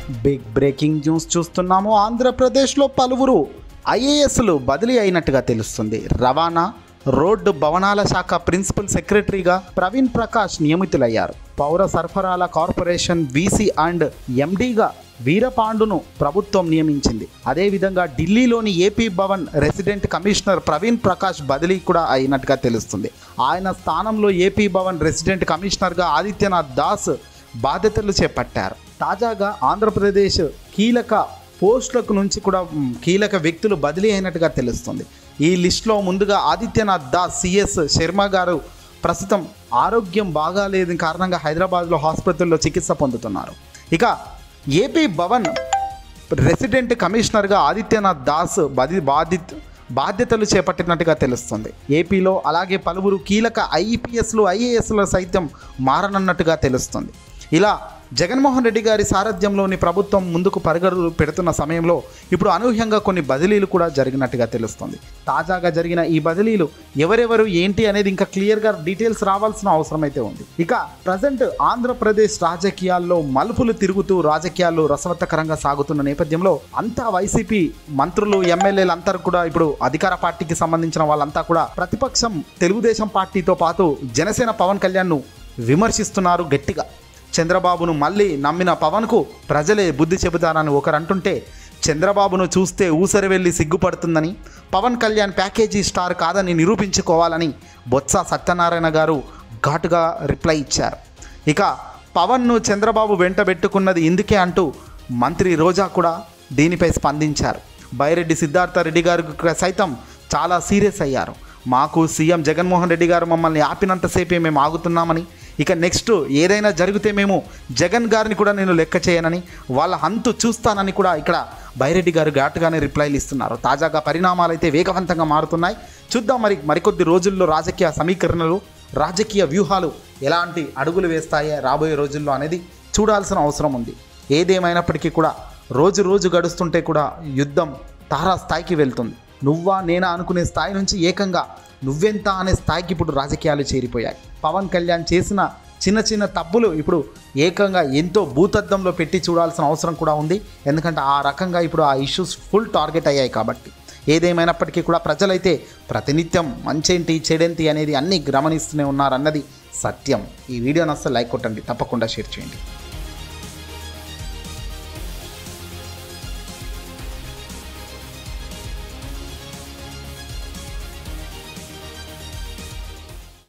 big breaking news చూస్తున్నాము ఆంధ్రప్రదేశ్లో పలువురు ఐఏఎస్లు బదిలీ అయినట్టుగా తెలుస్తుంది రవాణా రోడ్డు భవనాల శాఖ ప్రిన్సిపల్ సెక్రటరీగా ప్రవీణ్ ప్రకాష్ నియమితులయ్యారు పౌర సరఫరాల కార్పొరేషన్ వీసీ అండ్ ఎండీగా వీరపాండును ప్రభుత్వం నియమించింది అదేవిధంగా ఢిల్లీలోని AP Bhavan resident commissioner Praveen Prakash బదిలీ కూడా అయినట్టుగా తెలుస్తుంది ఆయన స్థానంలో ఏపీ భవన్ రెసిడెంట్ కమిషనర్గా ఆదిత్యనాథ్ దాస్ బాధ్యతలు చేపట్టారు తాజాగా ఆంధ్రప్రదేశ్ కీలక పోస్టులకు నుంచి కూడా మ్, కీలక వ్యక్తులు బదిలీ అయినట్టుగా తెలుస్తుంది ఈ లిస్టులో ముందుగా ఆదిత్యనాథ్ దాస్ సిఎస్ శర్మ గారు ప్రస్తుతం ఆరోగ్యం బాగాలేదు కారణంగా హైదరాబాద్లో ఆసుపత్రుల్లో చికిత్స పొందుతున్నారు ఇక ఏపీ భవన్ రెసిడెంట్ కమిషనర్గా ఆదిత్యనాథ్ దాస్ బది బాధిత్ బాధ్యతలు చేపట్టినట్టుగా తెలుస్తుంది ఏపీలో అలాగే పలువురు కీలక ఐపీఎస్లు ఐఏఎస్లు సైతం మారనున్నట్టుగా తెలుస్తుంది ఇలా జగన్మోహన్ రెడ్డి గారి సారథ్యంలోని ప్రభుత్వం ముందుకు పరుగులు పెడుతున్న సమయంలో ఇప్పుడు అనూహ్యంగా కొన్ని బదిలీలు కూడా జరిగినట్టుగా తెలుస్తుంది తాజాగా జరిగిన ఈ బదిలీలు ఎవరెవరు ఏంటి అనేది ఇంకా క్లియర్గా డీటెయిల్స్ రావాల్సిన అవసరం అయితే ఉంది ఇక ప్రజెంట్ ఆంధ్రప్రదేశ్ రాజకీయాల్లో మలుపులు తిరుగుతూ రాజకీయాలు రసవత్తకరంగా సాగుతున్న నేపథ్యంలో అంతా వైసీపీ మంత్రులు ఎమ్మెల్యేలు అంతా కూడా ఇప్పుడు అధికార పార్టీకి సంబంధించిన వాళ్ళంతా కూడా ప్రతిపక్షం తెలుగుదేశం పార్టీతో పాటు జనసేన పవన్ కళ్యాణ్ను విమర్శిస్తున్నారు గట్టిగా చంద్రబాబును మళ్ళీ నమ్మిన పవన్కు ప్రజలే బుద్ధి చెబుతారని ఒకరు అంటుంటే చంద్రబాబును చూస్తే ఊసరి వెళ్ళి సిగ్గుపడుతుందని పవన్ కళ్యాణ్ ప్యాకేజీ స్టార్ కాదని నిరూపించుకోవాలని బొత్స సత్యనారాయణ గారు ఘాటుగా రిప్లై ఇచ్చారు ఇక పవన్ను చంద్రబాబు వెంటబెట్టుకున్నది ఇందుకే అంటూ మంత్రి రోజా కూడా దీనిపై స్పందించారు బైరెడ్డి సిద్ధార్థ రెడ్డి గారు సైతం చాలా సీరియస్ అయ్యారు మాకు సీఎం జగన్మోహన్ రెడ్డి గారు మమ్మల్ని ఆపినంతసేపే మేము ఆగుతున్నామని ఇక నెక్స్ట్ ఏదైనా జరిగితే మేము జగన్ గారిని కూడా నేను లెక్క చేయనని వాళ్ళ హంతు చూస్తానని కూడా ఇక్కడ బైరెడ్డి గారు ఘాటుగానే రిప్లైలు ఇస్తున్నారు తాజాగా పరిణామాలు అయితే వేగవంతంగా మారుతున్నాయి చూద్దాం మరి మరికొద్ది రోజుల్లో రాజకీయ సమీకరణలు రాజకీయ వ్యూహాలు ఎలాంటి అడుగులు వేస్తాయో రాబోయే రోజుల్లో అనేది చూడాల్సిన అవసరం ఉంది ఏదేమైనప్పటికీ కూడా రోజు రోజు గడుస్తుంటే కూడా యుద్ధం తారా స్థాయికి వెళ్తుంది నువ్వా నేనా అనుకునే స్థాయి నుంచి ఏకంగా నువ్వెంత అనే స్థాయికి ఇప్పుడు రాజకీయాలు చేరిపోయాయి పవన్ కళ్యాణ్ చేసిన చిన్న చిన్న తప్పులు ఇప్పుడు ఏకంగా ఎంతో భూతద్దంలో పెట్టి చూడాల్సిన అవసరం కూడా ఉంది ఎందుకంటే ఆ రకంగా ఇప్పుడు ఆ ఇష్యూస్ ఫుల్ టార్గెట్ అయ్యాయి కాబట్టి ఏదేమైనప్పటికీ కూడా ప్రజలైతే ప్రతినిత్యం మంచేంటి చెడేంటి అనేది అన్నీ గమనిస్తూనే ఉన్నారన్నది సత్యం ఈ వీడియోని అసలు లైక్ కొట్టండి తప్పకుండా షేర్ చేయండి